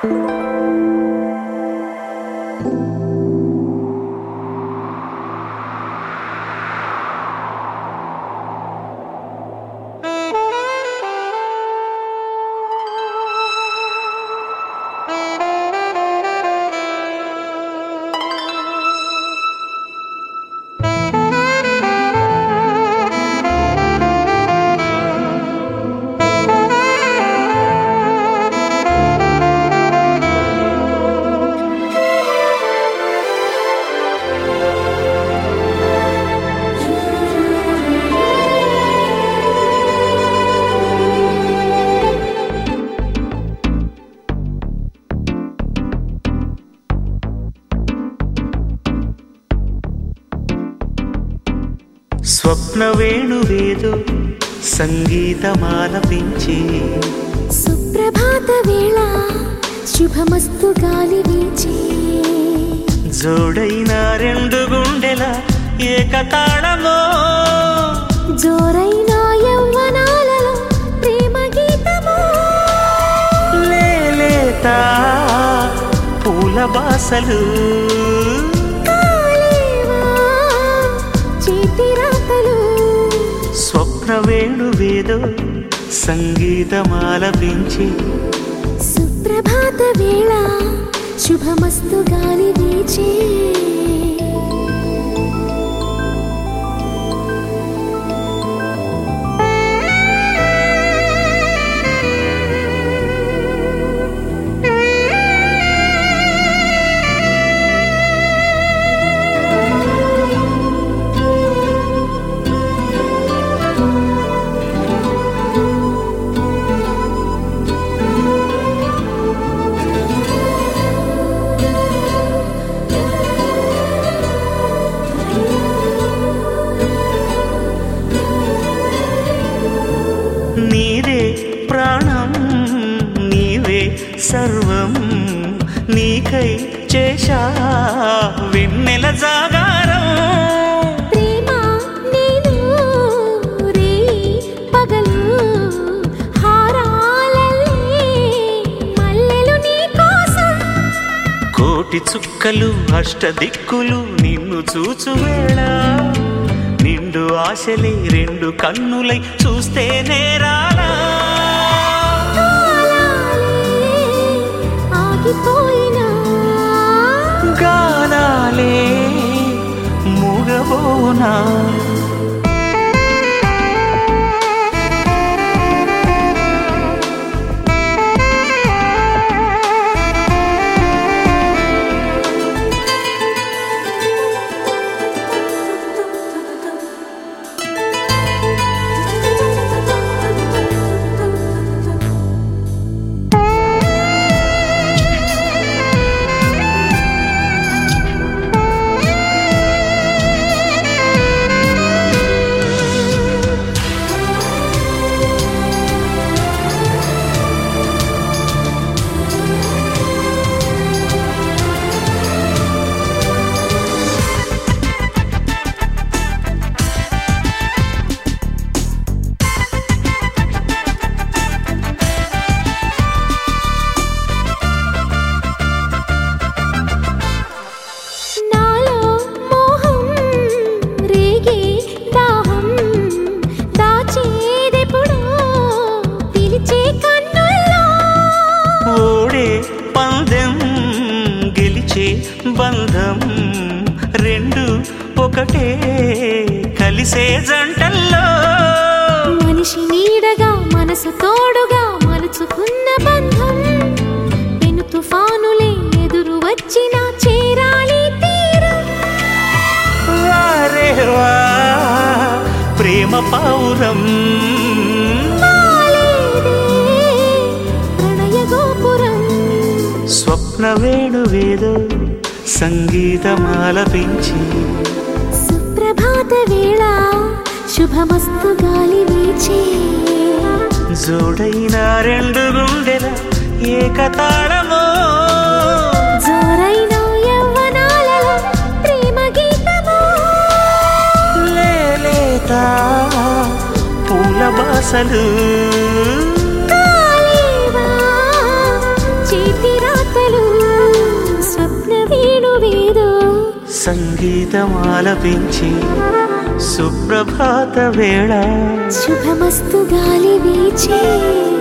స్వప్న వేణువేదో సంగీతమాలపించి సుప్రభాత వేళ శుభమస్తు గాలి వీచే జోడైన రెండు గుండెల ఏకతాళమో జోరైన యవ్వనాలలో ప్రేమ గీతమో లేలేత పూల బాసలు కాలేవా చేతి రాతలు స్వప్న వేణువేదో సంగీతమాలపించి సుప్రభాత వేళ శుభమస్తు గాలి వీచే నీదే ప్రాణం నీవే సర్వం నీకై చేశా వెన్నెల జాగారం ప్రేమ నేను రే పగలు హారాలల్లే మల్లెలు నీ కోసం కోటి చుక్కలు అష్టదిక్కులు నిన్ను చూచు వేళ నిండు ఆశలే రెండు కన్నులై చూస్తే నేరాలా కాలాలే ఆగిపోయినా గానాలే మూగబోనా నాలో మోహం రేగే దాహం దాచేదెప్పుడో పిలిచే కన్నుల్లో ఓడే పందెం గెలిచే బంధం రెండు ఒకటే కలిసే జంటల్లో మనిషి నీడగా మనసు తోడుగా మలుచుకున్న బంధం పెను తుఫానులే ఎదురు వచ్చినా చేరాలి తీరం వారే వా ప్రేమ పౌరం వాలేదే ప్రణయ గోపురం స్వప్న వేణువేదో సంగీతమాలపించి సుప్రభాత వేళ శుభమస్తు గాలి వీచే జోడైన రెండు గుండెల ఏకతాళమో జోరైన యవ్వనాలలో ప్రేమ గీతమో లేలేత పూల బాసలు కాలేవా చేతి రాతలు సంగీతం ఆలపించి సుప్రభాత వేళ శుభమస్తు గాలి వీచే